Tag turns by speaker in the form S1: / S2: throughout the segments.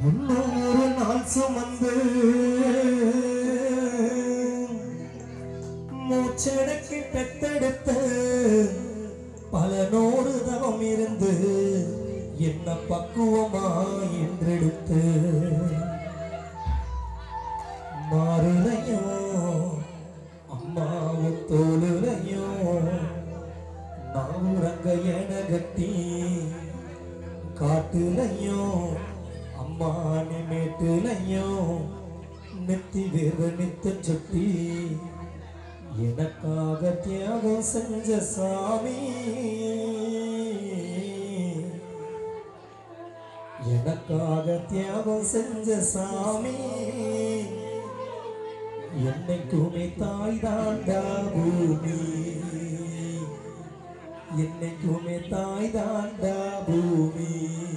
S1: முன்னூறு நாள் சுமந்து மூச்சடக்கி பெத்தெடுத்த பல நூறு தவம் இருந்து என்ன பக்குவமா என்றெடுத்து மாறுலையும் அம்மாவும் தோளுலையும் நான் உறங்க என கட்டி காட்டுலையும் அம்மா மேட்டுலையும் நெத்தி வேர்வ நித்த சுட்டி எனக்காக தியாகம் செஞ்ச சாமி எனக்காக தியாகம் செஞ்ச சாமி என்னைக்குமே தாய் தாண்டா பூமி என்னைக்குமே தாய் தாண்டா பூமி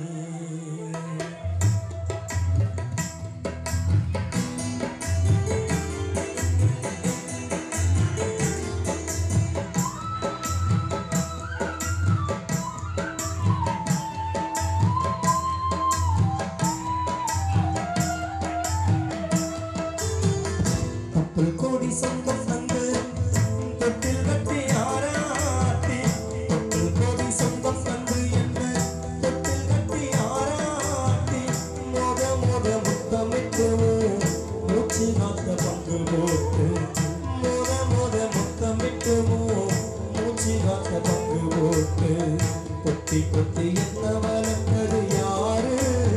S1: கப்பல் கோடி சொந்தம் தந்து தொட்டில் கட்டி ஆராட்டி தொட்டில் கோடி சொந்தம் தந்து என்ன தொட்டில் கட்டி ஆராட்டி மோத மோத முத்தமிட்டு மூச்சு காத்த பங்கு போட்டு மோத மோத முத்தமிட்டு மூச்சு காத்த பங்கு போட்டு கொத்தி கொத்தி என்ன வளர்ந்தது யாரு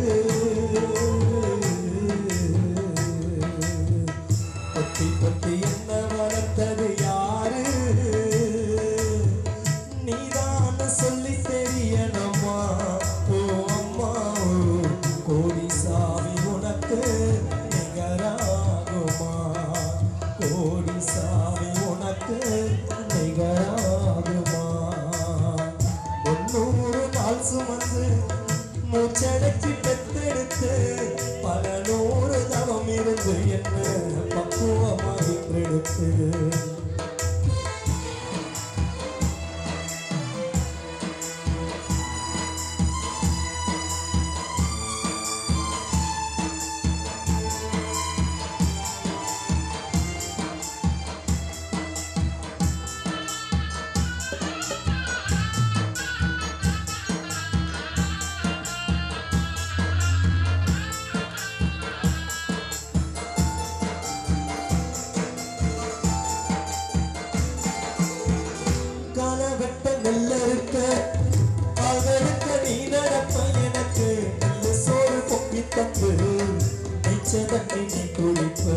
S1: பொத்தி பொத்தி என்ன வளர்த்தது யாரு நீதான் சொல்லி தெரியணுமா ஓ அம்மா ஓ கோடி சாமி உனக்கு நிகராகுமா கோடி சாமி உனக்கு நிகராகுமா முன்னூறு நாள் சுமந்து மூச்சடக்கி பெத்தெடுத்து பல நூறு தவம் இருந்து என்ன பக்குவமாக எடுத்து காலவெட்ட நெல்ல இருக்க கால்களுக்க நீ நடப்ப எனக்கு நல்ல சோறு பொங்கி தந்து நீச்ச தண்ணி நீ குடிப்ப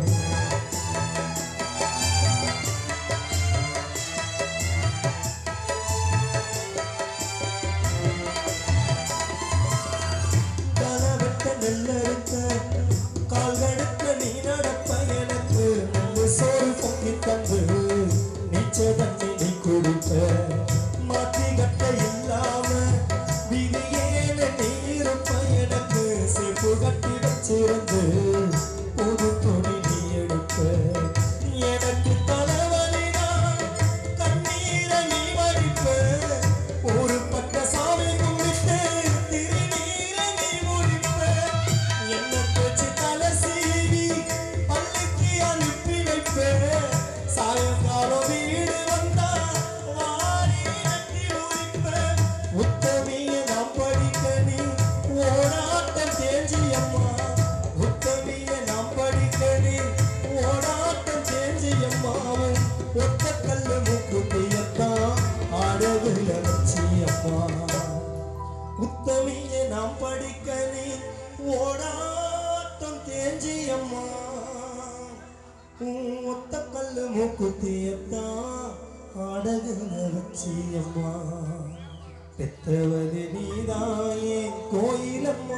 S1: காலவெட்ட நெல்ல இருக்க கால்களுக்க நீ நடப்ப எனக்கு நல்ல சோறு பொங்கி தந்து நீச்ச தண்ணி நீ குடிப்ப மாத்தி கட்ட இல்லாம விதியேன நீ இருப்ப எனக்கு சேப்பு கட்டி வச்சிருந்து புது துணி நீ எடுப்ப எனக்கு தலைவலிதான் கண்ணீரை நீ வடிப்ப ஒரு பக்க சாமி கும்பிட்டு திருநீரை நீ முடிப்ப என்ன பேச்சு தலை சீவி பள்ளிக்கு அனுப்பி வைப்ப சாயங்காலம் வீடு வந்தா வாரி நட்டி முடிப்ப உத்தமிய நாம் படிக்க நீ ஓடாட்டம் தேஞ்சி அம்மா உத்தமிய நாம் படிக்க நீ ஓடாட்டம் தேஞ்சி அம்மாவும் ஒத்த கல்லு முக்குட்டியத்தான் ஆடவில்ல வச்சி அம்மா உத்தமிய நாம் படிக்க நீ ஓடாட்டம் தேஞ்சி அம்மா உன் ஒத்த கல்லு மூக்குத்தியத்தான் ஆடகுல வச்சி அம்மா பெற்றவது நீதாயே கோயிலம்மா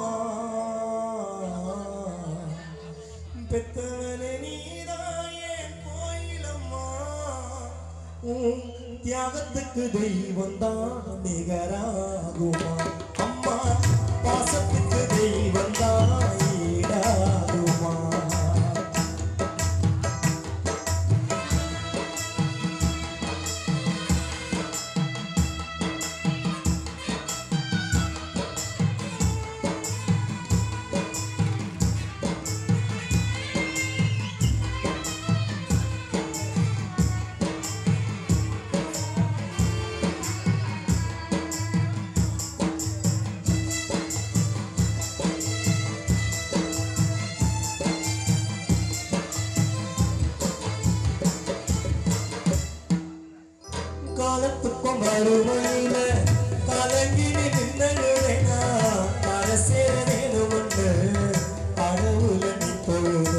S1: பெற்றவனே நீதாயே கோயிலம்மா உன் தியாகத்துக்கு தெய்வம் தான் நிகராகுமா அம்மா பாசத்துக்கு தெய்வம் தான் ஈடாகுமா வறுமையில கலங்கி நின்னுவேனா அரசேர வேணுமென்று கடவுள நீ தொழுத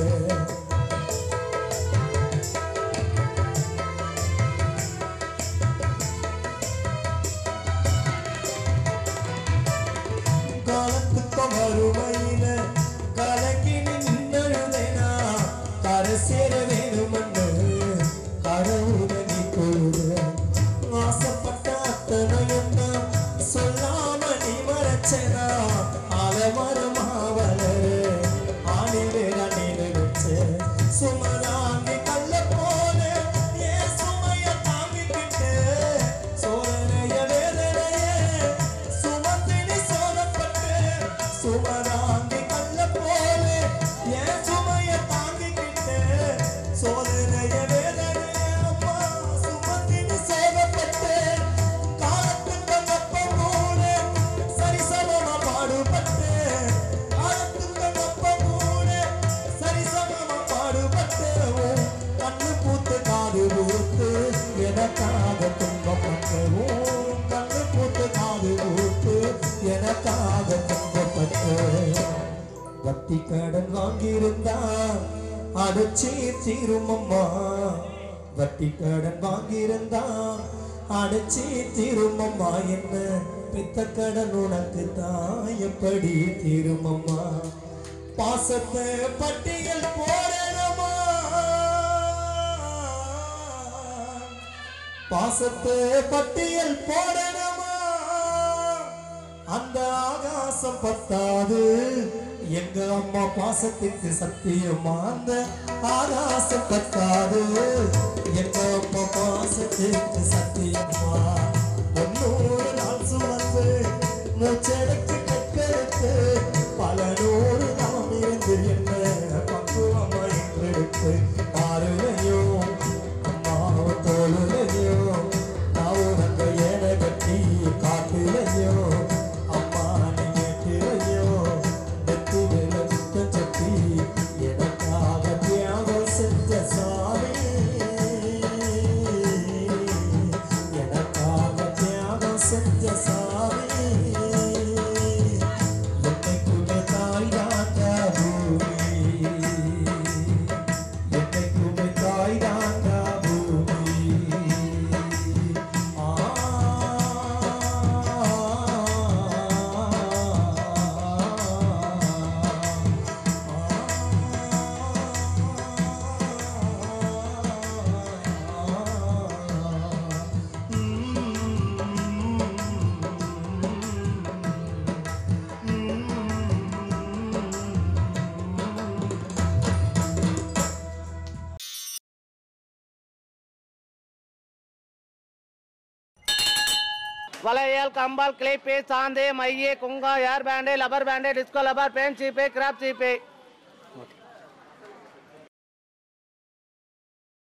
S1: காலத்துக்கு வறுமையில கலங்கி நின்னுவேனா அரசேர வேணுமென்று கடவுள நீ தொழுத ஆசைப்பட்ட அத்தனையும் தான் சொல்லாம நீ மறைச்சனா அலமரமா வளரு ஆணி வேடா நீ நினைச்ச சுமராங்கி கல்ல போல ஏன் சுமைய தாங்கிக்கிட்டு சோதனைய வேதனைய சுமந்து நீ சோதப்பட்டு சுமராங்கி கல்ல போல ஏன் சுமைய தாங்கிக்கிட்டு சோதனைய வேதனைய அம்மா சுமந்து நீ சோதப்பட்டு காலத்துக்கு வெப்பம் கூட சரிசமமா பாடுபட்டு காலத்துக்கு வெப்பம் கூட சரிசமமா பாடுபட்டு உன் கண்ணு பூத்து காது பூத்து எனக்காக துன்பப்பட்டு உன் கண்ணு பூத்து காது பூத்து எனக்காக துன்பப்பட்டு வட்டி கடன் வாங்கியிருந்தா அடைச்சி தீருமம்மா வட்டி கடன் வாங்கியிருந்தா அடைச்சி தீருமம்மா என்ன பித்த கடன் உனக்கு தான் எப்படி தீருமம்மா பாசத்தை பட்டியல் போடணுமா பாசத்தை பட்டியல் போடணுமா அந்த ஆகாசம் பத்தாது எங்க அம்மா பாசத்துக்கு சத்தியமா அந்த ஆகாசம் பத்தாது எங்க அம்மா பாசத்துக்கு சத்தியமா முன்னூறு நாள் சுமந்து மூச்சடைக்கு கற்கருக்கு பல நூறு நாம் இருந்து என்ன பக்குவமா என்றெடுத்து ஆறுலையோ அம்மாவ தோளுலையோ நான் உனக்கு என கட்டி காட்டுலையோ அம்மா நீ கேட்டுலையோ நெத்தி மேல குத்த சட்டி எனக்காக தியாகம் செஞ்ச சாமி எனக்காக தியாகம் செஞ்ச சாமி என்னைக்குமே தாய் தாங்க பூமி என்னைக்குமே தாய் தாங்க பூமி ஆ
S2: வளையல் கம்பால் கிளிப்பு சாந்து மைய குங்கா hair band rubber band disco rubber band சீப்பு கிராப் சீப்பு